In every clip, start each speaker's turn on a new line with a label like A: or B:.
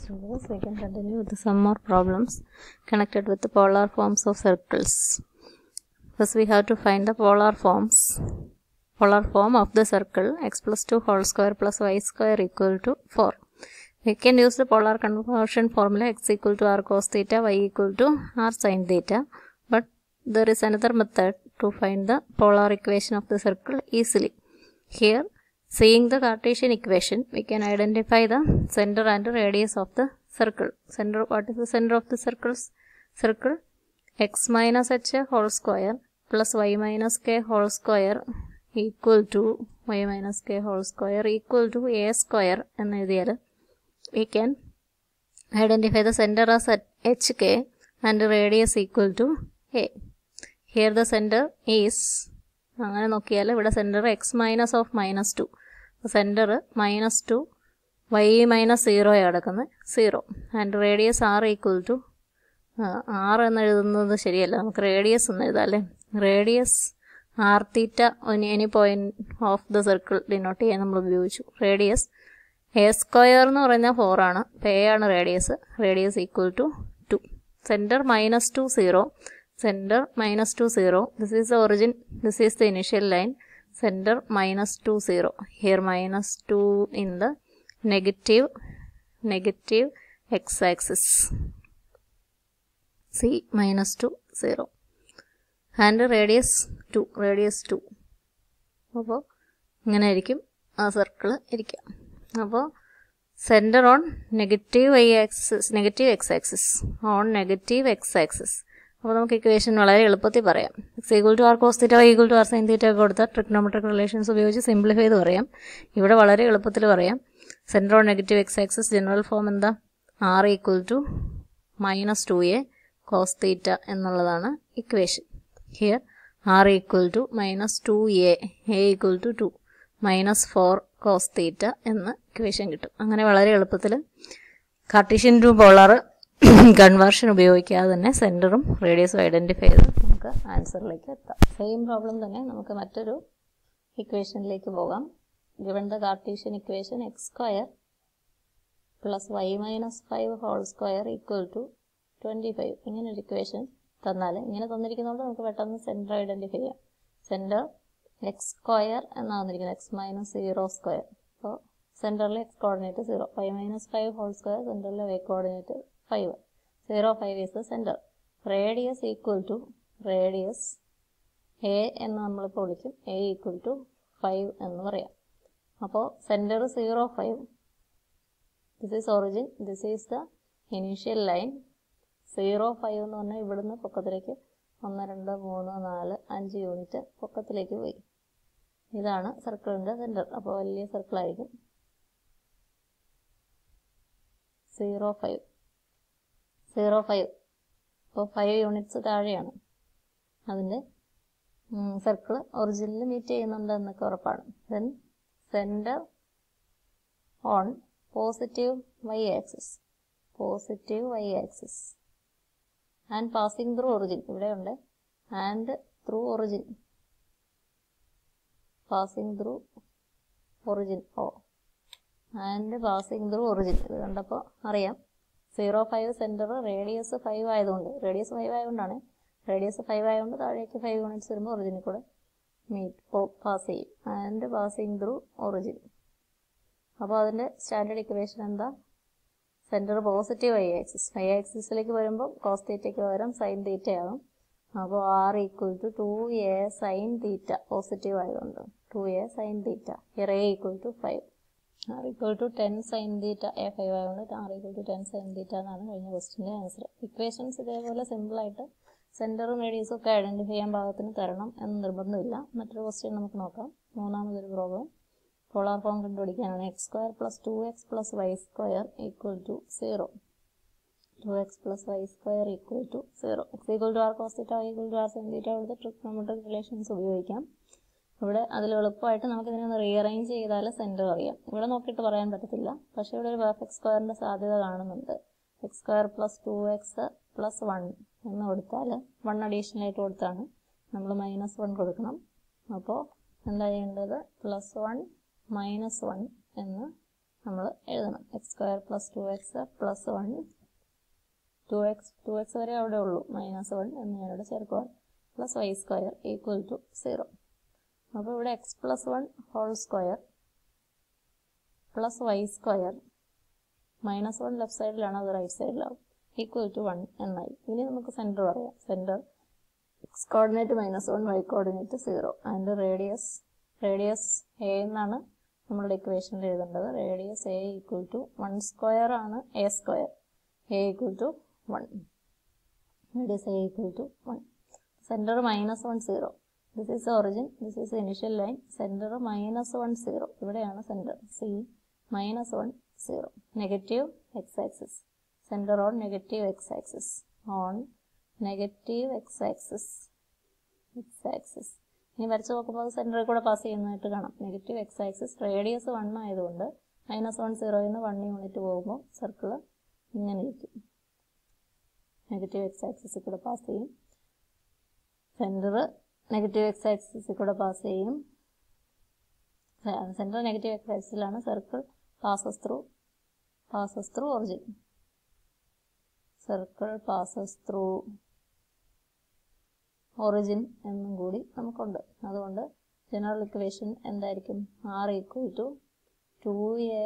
A: syllabus, we can continue with some more problems connected with the polar forms of circles. First, we have to find the polar forms. Polar form of the circle x plus 2 whole square plus y square equal to 4. We can use the polar conversion formula x equal to r cos theta, y equal to r sin theta. But there is another method to find the polar equation of the circle easily. Here, seeing the Cartesian equation, we can identify the center and radius of the circle. Center, what is the center of the circles? Circle x minus h whole square plus y minus k whole square equal to y minus k whole square equal to a square എന്ന് എഴുതിയാൽ we can identify the center as at hk and radius equal to a. Here the center is അങ്ങനെ നോക്കിയാൽ ഇവിടെ centre x minus of minus two centre minus two y minus സീറോയാണ് കിടക്കുന്നത് zero and radius r equal to r എന്ന് എഴുതുന്നത് ശരിയല്ല നമുക്ക് radius എന്ന് എഴുതാം അല്ലേ radius r theta any point of the circle denote ചെയ്യാൻ നമ്മൾ ഉപയോഗിച്ചു റേഡിയസ് എ സ്ക്വയർ എന്ന് പറഞ്ഞാൽ ഫോറാണ് പേ ആണ് radius radius equal to two centre minus two zero center minus 2 0 this is the origin this is the initial line center minus 2 0 here minus 2 in the negative negative x axis c minus 2 0 and radius 2 radius 2 അപ്പോൾ ഇങ്ങനെ ആയിരിക്കും ആ circle ഇരിക്കുക അപ്പോൾ centre on negative y axis negative x axis on negative x axis അപ്പോൾ നമുക്ക് equation വളരെ എളുപ്പത്തിൽ പറയാം x equal to r cos theta y equal to r sine theta ഒക്കെ കൊടുത്ത ട്രിഗ്നോമെട്രിക് റിലേഷൻസ് ഉപയോഗിച്ച് സിംപ്ലിഫൈ ചെയ്ത് പറയാം ഇവിടെ വളരെ എളുപ്പത്തിൽ പറയാം centre on negative x axis general form എന്താ r equal to minus two a cos theta എന്നുള്ളതാണ് equation here r equal to minus two a a equal to two minus four cos theta എന്ന equation കിട്ടും അങ്ങനെ വളരെ എളുപ്പത്തിൽ Cartesian to polar conversion ഉപയോഗിക്കാതെ തന്നെ സെൻറ്ററും റേഡിയസും identify ചെയ്ത് നമുക്ക് ആൻസറിലേക്ക് എത്താം സെയിം പ്രോബ്ലം തന്നെ നമുക്ക് മറ്റൊരു ഇക്വേഷനിലേക്ക് പോകാം given the Cartesian equation x square plus y minus five whole square equal to twenty five ഇങ്ങനെ ഒരു ഇക്വേഷൻ തന്നാൽ ഇങ്ങനെ തന്നിരിക്കുന്നതുകൊണ്ട് നമുക്ക് പെട്ടെന്ന് സെൻറ്റർ ഐഡൻറ്റിഫൈ ചെയ്യാം സെൻറ്റർ എക്സ് സ്ക്വയർ എന്നാണ് തന്നിരിക്കുന്നത് എക്സ് മൈനസ് സീറോ സ്ക്വയർ അപ്പോൾ സെൻറ്ററിൽ x coordinate zero five minus five whole square സെൻറ്ററിലെ y coordinate five zero five is the centre radius equal to radius a എന്ന് നമ്മളിപ്പോൾ വിളിക്കും എ ഈക്വൽ ടു ഫൈവ് എന്ന് പറയാം അപ്പോൾ centre zero five this is origin this is the initial line zero five എന്ന് പറഞ്ഞാൽ ഇവിടുന്ന് പൊക്കത്തിലേക്ക് ഒന്ന് രണ്ട് മൂന്ന് നാല് അഞ്ച് യൂണിറ്റ് പൊക്കത്തിലേക്ക് പോയി ഇതാണ് സർക്കിളിൻ്റെ സെൻറ്റർ അപ്പോൾ വലിയ സർക്കിളായിരിക്കും സീറോ ഫൈവ് സീറോ ഫൈവ് അപ്പോൾ ഫൈവ് യൂണിറ്റ്സ് താഴെയാണ് അതിൻ്റെ സർക്കിൾ ഒറിജിനൽ മീറ്റ് ചെയ്യുന്നുണ്ട് എന്നൊക്കെ ഉറപ്പാണ് then centre on positive y axis positive y axis and passing through origin ഇവിടെ ഉണ്ട് and through origin passing through origin O and passing through origin ഇത് കണ്ടപ്പോൾ അറിയാം zero five centre radius five ആയതുകൊണ്ട് radius five ആയതുകൊണ്ടാണ് radius five ആയതുകൊണ്ട് താഴേക്ക് five units വരുമ്പോൾ ഒറിജിനിൽ കൂടെ മീറ്റ് പാസ് ചെയ്യും ആൻഡ് പാസിംഗ് ത്രൂ ഒറിജിൻ അപ്പോൾ അതിൻ്റെ സ്റ്റാൻഡേർഡ് ഇക്വേഷൻ എന്താ centre positive y axis y ആക്സിസിലേക്ക് വരുമ്പോൾ കോസ് തീറ്റയ്ക്ക് പകരം സൈൻ തീറ്റയാകും അപ്പോൾ r equal to two a sine theta positive ആയതുകൊണ്ട് two a sine theta here a equal to five r equal to ten sine theta a five ആയതുകൊണ്ട് r equal to ten sine theta എന്നാണ് കഴിഞ്ഞ ക്വസ്റ്റിൻ്റെ answer equations ഇതേപോലെ സിമ്പിളായിട്ട് സെൻറ്ററും റേഡിയസും ഒക്കെ identify ചെയ്യാൻ പാകത്തിന് തരണം എന്ന് നിർബന്ധമില്ല മറ്റൊരു ക്വസ്റ്റ്യൻ നമുക്ക് നോക്കാം മൂന്നാമതൊരു പ്രോബ്ലം പോളാർ ഫോം കണ്ടുപിടിക്കാനാണ് x square plus two x plus y square equal to zero two x plus y square equal to zero x equal to r cos theta equal to r sine theta അവിടുത്തെ trigonometric relations ഉപയോഗിക്കാം ഇവിടെ അതിൽ എളുപ്പമായിട്ട് നമുക്ക് ഇതിനെ ഒന്ന് rearrange ചെയ്താൽ centre അറിയാം ഇവിടെ നോക്കിയിട്ട് പറയാൻ പറ്റത്തില്ല പക്ഷേ ഇവിടെ ഒരു പെർഫെക്റ്റ് സ്ക്വയറിൻ്റെ സാധ്യത കാണുന്നുണ്ട് x square plus two x plus one എന്ന് കൊടുത്താൽ വൺ അഡീഷണൽ ആയിട്ട് കൊടുത്താണ് നമ്മൾ മൈനസ് വൺ കൊടുക്കണം അപ്പോൾ എന്താ ചെയ്യേണ്ടത് പ്ലസ് വൺ മൈനസ് വൺ എന്ന് നമ്മൾ എഴുതണം x square plus two x plus one two x two x വരെ അവിടെ ഉള്ളൂ മൈനസ് വൺ എന്ന് ഞാനിവിടെ ചേർക്കുവാൻ plus y square equal to zero അപ്പോൾ ഇവിടെ x plus one whole square plus y square minus one left സൈഡിലാണ് അത് റൈറ്റ് സൈഡിലാവും ഈക്വൽ ടു വൺ എന്നായി ഇനി നമുക്ക് സെൻറ്റർ പറയാം centre x coordinate minus one y coordinate zero and radius radius a എന്നാണ് നമ്മളുടെ ഇക്വേഷനിൽ എഴുതേണ്ടത് radius a equal to one square ആണ് a square a equal to one radius a equal to one centre minus one zero this is origin this is initial line centre minus one zero ഇവിടെയാണ് centre C minus one zero negative x axis centre on negative x axis on negative x axis x axis ഇനി വരച്ച് നോക്കുമ്പോൾ അത് സെൻറ്ററിൽ കൂടെ pass ചെയ്യുന്നതായിട്ട് കാണാം negative x axis radius one ആയതുകൊണ്ട് മൈനസ് വൺ സീറോയിൽ നിന്ന് വൺ യൂണിറ്റ് പോകുമ്പോൾ സർക്കിൾ ഇങ്ങനെ ഇരിക്കും നെഗറ്റീവ് എക്സ് ആക്സിസിൽ കൂടെ പാസ് ചെയ്യും സെൻറ്റർ നെഗറ്റീവ് എക്സ് ആക്സിസിൽ കൂടെ പാസ് ചെയ്യും സെൻറ്റർ നെഗറ്റീവ് എക്സ് ആക്സിസിലാണ് circle passes through passes through origin circle passes through origin എന്നും കൂടി നമുക്കുണ്ട് അതുകൊണ്ട് ജനറൽ ഇക്വേഷൻ എന്തായിരിക്കും r equal to two a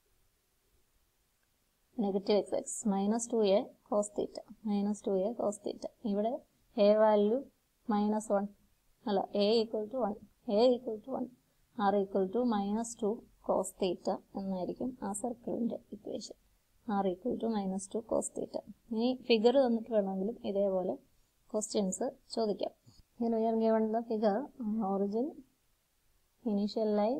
A: negative x x minus two a cos theta minus two a cos theta ഇവിടെ a value minus one അല്ല a equal to one a equal to one r equal to minus two cos theta എന്നായിരിക്കും ആ സർക്കിളിൻ്റെ equation r equal to minus two cos theta ഇനി figure തന്നിട്ട് വേണമെങ്കിലും ഇതേപോലെ questions ചോദിക്കാം ഇങ്ങനെ ഉയർ given the figure origin initial line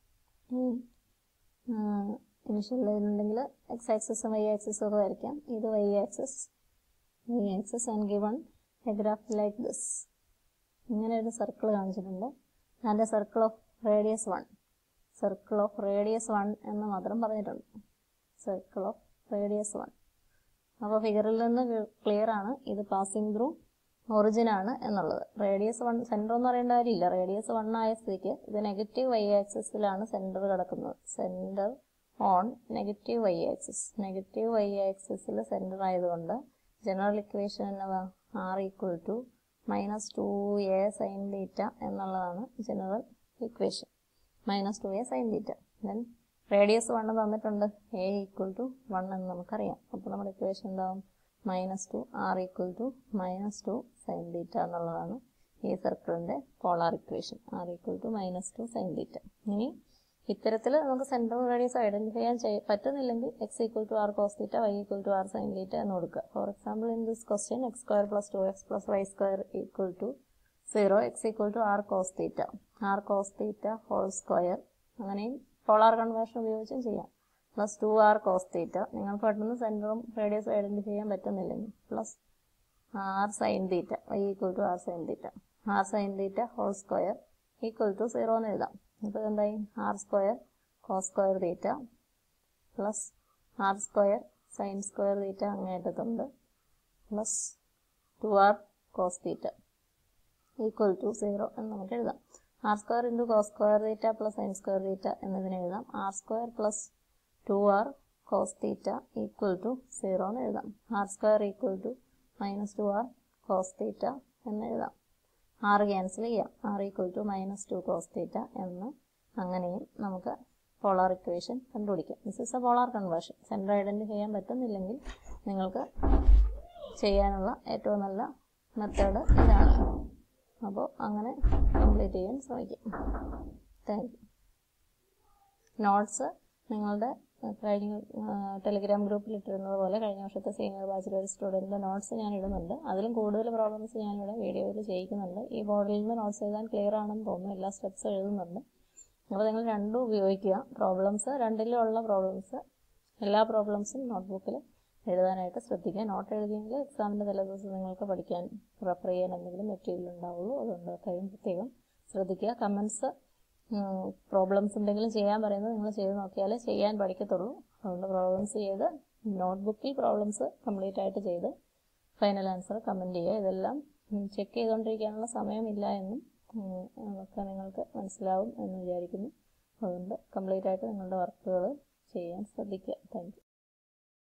A: initial line ഉണ്ടെങ്കിൽ എക്സ് ആക്സസും വൈ ആക്സസും ഒക്കെ വരയ്ക്കാം ഇത് y axis y axis and given a graph like this ഇങ്ങനെ ഒരു സർക്കിൾ കാണിച്ചിട്ടുണ്ട് അതിൻ്റെ circle of radius one circle of radius one എന്ന് മാത്രം പറഞ്ഞിട്ടുണ്ട് സർക്കിൾ ഓഫ് റേഡിയസ് വൺ അപ്പോൾ ഫിഗറിൽ നിന്ന് ക്ലിയർ ആണ് ഇത് പാസിംഗ് ത്രൂ ഒറിജിൻ ആണ് എന്നുള്ളത് റേഡിയസ് വൺ സെൻറ്റർ എന്ന് പറയേണ്ട കാര്യമില്ല റേഡിയസ് വൺ ആയ സ്ഥിതിക്ക് ഇത് നെഗറ്റീവ് വൈ ആക്സിസിലാണ് സെൻറ്റർ കിടക്കുന്നത് centre on negative y axis negative y ആക്സിസിൽ സെൻറ്റർ ആയതുകൊണ്ട് ജനറൽ ഇക്വേഷൻ എന്നതാ r equal to minus two a sine theta എന്നുള്ളതാണ് general equation minus two a sine theta then radius one തന്നിട്ടുണ്ട് a equal to one എന്ന് നമുക്കറിയാം അപ്പോൾ നമ്മുടെ equation എന്താവും minus two r equal to minus two sine theta എന്നുള്ളതാണ് ഈ സർക്കിളിൻ്റെ polar equation r equal to minus two sine theta ഇനി ഇത്തരത്തിൽ നമുക്ക് സെൻട്രൽ റേഡിയസ് ഐഡന്റിഫൈ ചെയ്യാൻ ചെയ്യ പറ്റുന്നില്ലെങ്കിൽ x equal to r cos theta y equal to r sine theta എന്ന് കൊടുക്കുക for example in this question x square plus two x plus y square equal to zero x equal to r cos theta r cos theta whole square അങ്ങനെയും polar conversion ഉപയോഗിച്ചും ചെയ്യാം plus two r cos theta നിങ്ങൾക്ക് പെട്ടെന്ന് സെൻറ്ററും റേഡിയസും identify ചെയ്യാൻ പറ്റുന്നില്ലെങ്കിൽ plus r sine theta y equal to r sine theta r sine theta whole square equal to zero എന്ന് എഴുതാം അപ്പോൾ എന്തായി r square cos square theta plus r square sine square theta അങ്ങേറ്റത്തുണ്ട് plus two r cos theta equal to zero എന്ന് നമുക്ക് എഴുതാം r square into cos square theta plus sine square theta എന്നതിനെ എഴുതാം r square plus two r cos theta equal to zero എന്ന് എഴുതാം r square equal to minus two r cos theta എന്ന് എഴുതാം r cancel ചെയ്യാം r equal to minus two cos theta എന്ന് അങ്ങനെയും നമുക്ക് പോളാർ ഇക്വേഷൻ കണ്ടുപിടിക്കാം this is a polar conversion centre identify ചെയ്യാൻ പറ്റുന്നില്ലെങ്കിൽ നിങ്ങൾക്ക് ചെയ്യാനുള്ള ഏറ്റവും നല്ല മെത്തേഡ് ഇതാണ് അപ്പോൾ അങ്ങനെ കംപ്ലീറ്റ് ചെയ്യാൻ ശ്രമിക്കാം താങ്ക് യു നോട്ട്സ് നിങ്ങളുടെ കഴിഞ്ഞ ടെലിഗ്രാം ഗ്രൂപ്പിൽ ഇട്ടിരുന്നത് പോലെ കഴിഞ്ഞ വർഷത്തെ സീനിയർ ബാച്ചിലർ സ്റ്റുഡൻറ്റിൻ്റെ നോട്ട്സ് ഞാൻ ഇടുന്നുണ്ട് അതിലും കൂടുതൽ പ്രോബ്ലംസ് ഞാനിവിടെ വീഡിയോയിൽ ചെയ്യിക്കുന്നുണ്ട് ഈ ബോർഡിൽ നിന്ന് നോട്ട്സ് എഴുതാൻ ക്ലിയർ ആണെന്ന് തോന്നുന്നു എല്ലാ സ്റ്റെപ്സും എഴുതുന്നുണ്ട് അപ്പോൾ നിങ്ങൾ രണ്ടും ഉപയോഗിക്കുക പ്രോബ്ലംസ് രണ്ടിലും ഉള്ള പ്രോബ്ലംസ് എല്ലാ പ്രോബ്ലംസും നോട്ട്ബുക്കിൽ എഴുതാനായിട്ട് ശ്രദ്ധിക്കുക നോട്ട് എഴുതിയെങ്കിൽ എക്സാമിൻ്റെ തലേദിവസം നിങ്ങൾക്ക് പഠിക്കാൻ റെഫർ ചെയ്യാൻ എന്തെങ്കിലും മെറ്റീരിയൽ ഉണ്ടാവുള്ളൂ അതുകൊണ്ട് കഴിയും പ്രത്യേകം ശ്രദ്ധിക്കുക കമൻസ് പ്രോബ്ലംസ് എന്തെങ്കിലും ചെയ്യാൻ പറയുന്നത് നിങ്ങൾ ചെയ്ത് നോക്കിയാലേ ചെയ്യാൻ പഠിക്കത്തുള്ളൂ അതുകൊണ്ട് പ്രോബ്ലംസ് ചെയ്ത് നോട്ട്ബുക്കിൽ പ്രോബ്ലംസ് കംപ്ലീറ്റ് ആയിട്ട് ചെയ്ത് ഫൈനൽ ആൻസർ കമൻറ്റ് ചെയ്യുക ഇതെല്ലാം ചെക്ക് ചെയ്തുകൊണ്ടിരിക്കാനുള്ള സമയമില്ല എന്നും ഒക്കെ നിങ്ങൾക്ക് മനസ്സിലാവും എന്ന് വിചാരിക്കുന്നു അതുകൊണ്ട് കംപ്ലീറ്റ് ആയിട്ട് നിങ്ങളുടെ വർക്കുകൾ ചെയ്യാൻ ശ്രദ്ധിക്കുക താങ്ക്